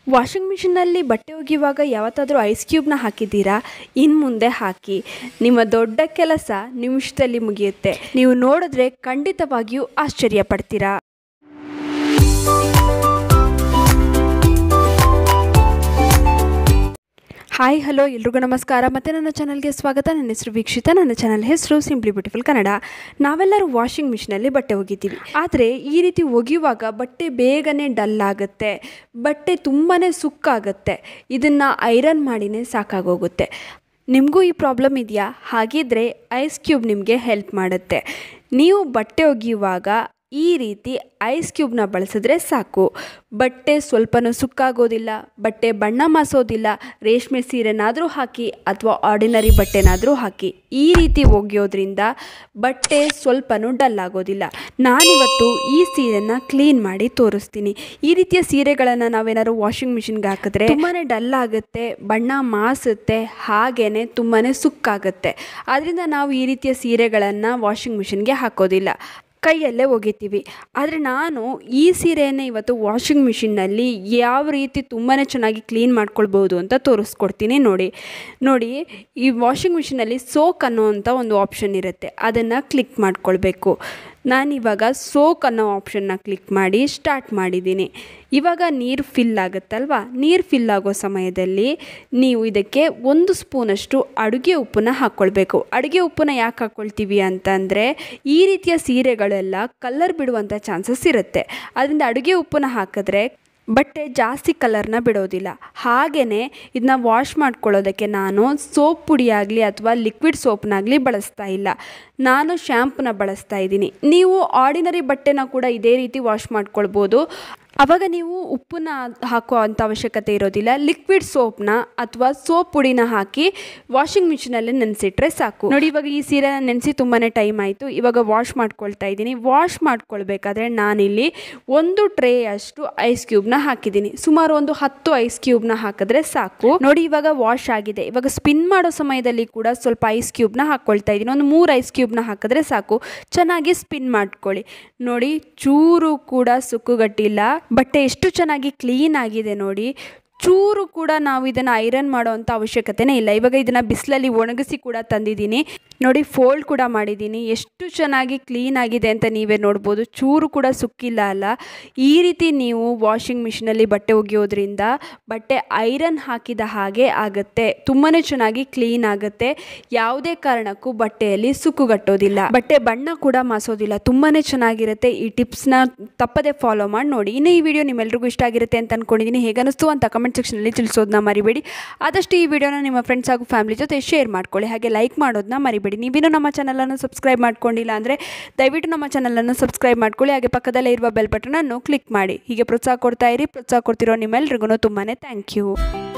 washing ಮಿಷಿನಲ್ಲಿ ಬಟ್ಟೆ ಒಗೆಯುವಾಗ ಯಾವತ್ತಾದರೂ ice ಕ್ಯೂಬ್ನ ಹಾಕಿದ್ದೀರಾ ಇನ್ನು ಮುಂದೆ ಹಾಕಿ ನಿಮ್ಮ ದೊಡ್ಡ ಕೆಲಸ ನಿಮಿಷದಲ್ಲಿ ಮುಗಿಯುತ್ತೆ ನೀವು ನೋಡಿದ್ರೆ ಖಂಡಿತವಾಗಿಯೂ ಆಶ್ಚರ್ಯ ಪಡ್ತೀರಾ ಹಾಯ್ ಹಲೋ ಎಲ್ರಿಗೂ ನಮಸ್ಕಾರ ಮತ್ತು ನನ್ನ ಚಾನಲ್ಗೆ ಸ್ವಾಗತ ನನ್ನ ಹೆಸರು ವೀಕ್ಷಿತ ನನ್ನ ಚಾನಲ್ ಹೆಸರು ಸಿಂಪ್ಲಿ ಬ್ಯೂಟಿಫುಲ್ ಕನ್ನಡ ನಾವೆಲ್ಲರೂ ವಾಷಿಂಗ್ ಮಿಷಿನಲ್ಲಿ ಬಟ್ಟೆ ಒಗಿತೀವಿ ಆದರೆ ಈ ರೀತಿ ಒಗೆಯುವಾಗ ಬಟ್ಟೆ ಬೇಗನೆ ಡಲ್ ಆಗುತ್ತೆ ಬಟ್ಟೆ ತುಂಬಾ ಸುಕ್ಕಾಗುತ್ತೆ ಇದನ್ನು ಐರನ್ ಮಾಡಿನೇ ಸಾಕಾಗೋಗುತ್ತೆ ನಿಮಗೂ ಈ ಪ್ರಾಬ್ಲಮ್ ಇದೆಯಾ ಹಾಗಿದ್ರೆ ಐಸ್ ಕ್ಯೂಬ್ ನಿಮಗೆ ಹೆಲ್ಪ್ ಮಾಡುತ್ತೆ ನೀವು ಬಟ್ಟೆ ಒಗೆಯುವಾಗ ಈ ರೀತಿ ಐಸ್ ಕ್ಯೂಬ್ನ ಬಳಸಿದ್ರೆ ಸಾಕು ಬಟ್ಟೆ ಸ್ವಲ್ಪನೂ ಸುಕ್ಕಾಗೋದಿಲ್ಲ ಬಟ್ಟೆ ಬಣ್ಣ ಮಾಸೋದಿಲ್ಲ ರೇಷ್ಮೆ ಸೀರೆನಾದರೂ ಹಾಕಿ ಅಥವಾ ಆರ್ಡಿನರಿ ಬಟ್ಟೆನಾದರೂ ಹಾಕಿ ಈ ರೀತಿ ಒಗೆಯೋದ್ರಿಂದ ಬಟ್ಟೆ ಸ್ವಲ್ಪನೂ ಡಲ್ ಆಗೋದಿಲ್ಲ ನಾನಿವತ್ತು ಈ ಸೀರೆನ ಕ್ಲೀನ್ ಮಾಡಿ ತೋರಿಸ್ತೀನಿ ಈ ರೀತಿಯ ಸೀರೆಗಳನ್ನು ನಾವೇನಾದ್ರು ವಾಷಿಂಗ್ ಮಿಷಿನ್ಗೆ ಹಾಕಿದ್ರೆ ತುಂಬಾ ಡಲ್ ಆಗುತ್ತೆ ಬಣ್ಣ ಮಾಸುತ್ತೆ ಹಾಗೇನೆ ತುಂಬಾ ಸುಕ್ಕಾಗುತ್ತೆ ಆದ್ದರಿಂದ ನಾವು ಈ ರೀತಿಯ ಸೀರೆಗಳನ್ನು ವಾಷಿಂಗ್ ಮಿಷಿನ್ಗೆ ಹಾಕೋದಿಲ್ಲ ಕೈಯಲ್ಲೇ ಒಗಿತೀವಿ ಆದರೆ ನಾನು ಈ ಸೀರೆಯನ್ನು ಇವತ್ತು ವಾಷಿಂಗ್ ಮಿಷಿನ್ನಲ್ಲಿ ಯಾವ ರೀತಿ ತುಂಬಾ ಚೆನ್ನಾಗಿ ಕ್ಲೀನ್ ಮಾಡ್ಕೊಳ್ಬೋದು ಅಂತ ತೋರಿಸ್ಕೊಡ್ತೀನಿ ನೋಡಿ ನೋಡಿ ಈ ವಾಷಿಂಗ್ ಮಿಷಿನಲ್ಲಿ ಸೋಕ್ ಅನ್ನೋವಂಥ ಒಂದು ಆಪ್ಷನ್ ಇರುತ್ತೆ ಅದನ್ನು ಕ್ಲಿಕ್ ಮಾಡ್ಕೊಳ್ಬೇಕು ನಾನಿವಾಗ ಸೋಕ್ ಅನ್ನೋ ಆಪ್ಷನ್ನ ಕ್ಲಿಕ್ ಮಾಡಿ ಸ್ಟಾರ್ಟ್ ಮಾಡಿದ್ದೀನಿ ಇವಾಗ ನೀರು ಫಿಲ್ ಆಗುತ್ತಲ್ವಾ ನೀರು ಫಿಲ್ ಆಗೋ ಸಮಯದಲ್ಲಿ ನೀವು ಇದಕ್ಕೆ ಒಂದು ಸ್ಪೂನಷ್ಟು ಅಡುಗೆ ಉಪ್ಪನ್ನ ಹಾಕ್ಕೊಳ್ಬೇಕು ಅಡುಗೆ ಉಪ್ಪನ್ನ ಯಾಕೆ ಹಾಕ್ಕೊಳ್ತೀವಿ ಅಂತಂದರೆ ಈ ರೀತಿಯ ಸೀರೆಗಳೆಲ್ಲ ಕಲರ್ ಬಿಡುವಂಥ ಚಾನ್ಸಸ್ ಇರುತ್ತೆ ಅದರಿಂದ ಅಡುಗೆ ಉಪ್ಪನ್ನ ಹಾಕಿದ್ರೆ ಬಟ್ಟೆ ಜಾಸ್ತಿ ಕಲರ್ನ ಬಿಡೋದಿಲ್ಲ ಹಾಗೆಯೇ ಇದನ್ನ ವಾಶ್ ಮಾಡ್ಕೊಳ್ಳೋದಕ್ಕೆ ನಾನು ಸೋಪ್ ಪುಡಿಯಾಗಲಿ ಅಥವಾ ಲಿಕ್ವಿಡ್ ಸೋಪ್ನಾಗಲಿ ಬಳಸ್ತಾ ಇಲ್ಲ ನಾನು ಶ್ಯಾಂಪೂನ ಬಳಸ್ತಾ ಇದ್ದೀನಿ ನೀವು ಆರ್ಡಿನರಿ ಬಟ್ಟೆನ ಕೂಡ ಇದೇ ರೀತಿ ವಾಶ್ ಮಾಡ್ಕೊಳ್ಬೋದು ಆವಾಗ ನೀವು ಉಪ್ಪನ್ನ ಹಾಕೋ ಅಂಥ ಅವಶ್ಯಕತೆ ಇರೋದಿಲ್ಲ ಲಿಕ್ವಿಡ್ ಸೋಪ್ನ ಅಥವಾ ಸೋಪ್ ಪುಡಿನ ಹಾಕಿ ವಾಷಿಂಗ್ ಮಿಷಿನಲ್ಲಿ ನೆನೆಸಿಟ್ರೆ ಸಾಕು ನೋಡಿ ಇವಾಗ ಈ ಸೀರೆನ ನೆನೆಸಿ ತುಂಬಾ ಟೈಮ್ ಆಯಿತು ಇವಾಗ ವಾಶ್ ಮಾಡ್ಕೊಳ್ತಾ ಇದ್ದೀನಿ ವಾಶ್ ಮಾಡ್ಕೊಳ್ಬೇಕಾದ್ರೆ ನಾನಿಲ್ಲಿ ಒಂದು ಟ್ರೇ ಅಷ್ಟು ಐಸ್ ಕ್ಯೂಬ್ನ ಹಾಕಿದ್ದೀನಿ ಸುಮಾರು ಒಂದು ಹತ್ತು ಐಸ್ ಕ್ಯೂಬ್ನ ಹಾಕಿದ್ರೆ ಸಾಕು ನೋಡಿ ಇವಾಗ ವಾಶ್ ಆಗಿದೆ ಇವಾಗ ಸ್ಪಿನ್ ಮಾಡೋ ಸಮಯದಲ್ಲಿ ಕೂಡ ಸ್ವಲ್ಪ ಐಸ್ ಕ್ಯೂಬ್ನ ಹಾಕ್ಕೊಳ್ತಾ ಇದ್ದೀನಿ ಒಂದು ಮೂರು ಐಸ್ ಕ್ಯೂಬ್ನ ಹಾಕಿದ್ರೆ ಸಾಕು ಚೆನ್ನಾಗಿ ಸ್ಪಿನ್ ಮಾಡ್ಕೊಳ್ಳಿ ನೋಡಿ ಚೂರು ಕೂಡ ಸುಕ್ಕುಗಟ್ಟಿಲ್ಲ ಬಟ್ಟೆ ಎಷ್ಟು ಚೆನ್ನಾಗಿ ಕ್ಲೀನ್ ಆಗಿದೆ ನೋಡಿ ಚೂರು ಕೂಡ ನಾವು ಇದನ್ನು ಐರನ್ ಮಾಡೋವಂಥ ಅವಶ್ಯಕತೆನೇ ಇಲ್ಲ ಇವಾಗ ಇದನ್ನು ಬಿಸಿಲಲ್ಲಿ ಒಣಗಿಸಿ ಕೂಡ ತಂದಿದ್ದೀನಿ ನೋಡಿ ಫೋಲ್ಡ್ ಕೂಡ ಮಾಡಿದ್ದೀನಿ ಎಷ್ಟು ಚೆನ್ನಾಗಿ ಕ್ಲೀನ್ ಆಗಿದೆ ಅಂತ ನೀವೇ ನೋಡ್ಬೋದು ಚೂರು ಕೂಡ ಸುಕ್ಕಿಲ್ಲ ಅಲ್ಲ ಈ ರೀತಿ ನೀವು ವಾಷಿಂಗ್ ಮಿಷಿನಲ್ಲಿ ಬಟ್ಟೆ ಒಗೆಯೋದ್ರಿಂದ ಬಟ್ಟೆ ಐರನ್ ಹಾಕಿದ ಹಾಗೆ ಆಗುತ್ತೆ ತುಂಬಾ ಚೆನ್ನಾಗಿ ಕ್ಲೀನ್ ಆಗುತ್ತೆ ಯಾವುದೇ ಕಾರಣಕ್ಕೂ ಬಟ್ಟೆಯಲ್ಲಿ ಸುಕ್ಕುಗಟ್ಟೋದಿಲ್ಲ ಬಟ್ಟೆ ಬಣ್ಣ ಕೂಡ ಮಾಸೋದಿಲ್ಲ ತುಂಬಾ ಚೆನ್ನಾಗಿರುತ್ತೆ ಈ ಟಿಪ್ಸ್ನ ತಪ್ಪದೆ ಫಾಲೋ ಮಾಡಿ ನೋಡಿ ಇನ್ನು ಈ ವಿಡಿಯೋ ನಿಮ್ಮೆಲ್ರಿಗೂ ಇಷ್ಟ ಆಗಿರುತ್ತೆ ಅಂತ ಅನ್ಕೊಂಡಿದ್ದೀನಿ ಹೇಗನ್ನಿಸ್ತು ಅಂತ ಕಮೆಂಟ್ ಸೆಕ್ಷನಲ್ಲಿ ತಿಳಿಸೋದನ್ನ ಮರಿಬೇಡಿ ಆದಷ್ಟು ಈ ವಿಡಿಯೋನ ನಿಮ್ಮ ಫ್ರೆಂಡ್ಸ್ ಹಾಗೂ ಫ್ಯಾಮಿಲಿ ಜೊತೆ ಶೇರ್ ಮಾಡ್ಕೊಳ್ಳಿ ಹಾಗೆ ಲೈಕ್ ಮಾಡೋದನ್ನ ಮರಿಬೇಡಿ ನೀವಿನ್ನೂ ನಮ್ಮ ಚಾನಲನ್ನು ಸಬ್ಸ್ಕ್ರೈಬ್ ಮಾಡ್ಕೊಂಡಿಲ್ಲ ಅಂದರೆ ದಯವಿಟ್ಟು ನಮ್ಮ ಚಾನಲನ್ನು ಸಬ್ಸ್ಕ್ರೈಬ್ ಮಾಡ್ಕೊಳ್ಳಿ ಹಾಗೆ ಪಕ್ಕದಲ್ಲೇ ಇರುವ ಬೆಲ್ ಬಟನನ್ನು ಕ್ಲಿಕ್ ಮಾಡಿ ಹೀಗೆ ಪ್ರೋತ್ಸಾಹ ಕೊಡ್ತಾ ಇರಿ ಪ್ರೋತ್ಸಾಹ ಕೊಡ್ತಿರೋ ನಿಮ್ಮೆಲ್ರಿಗೂ ತುಂಬಾ ಥ್ಯಾಂಕ್ ಯು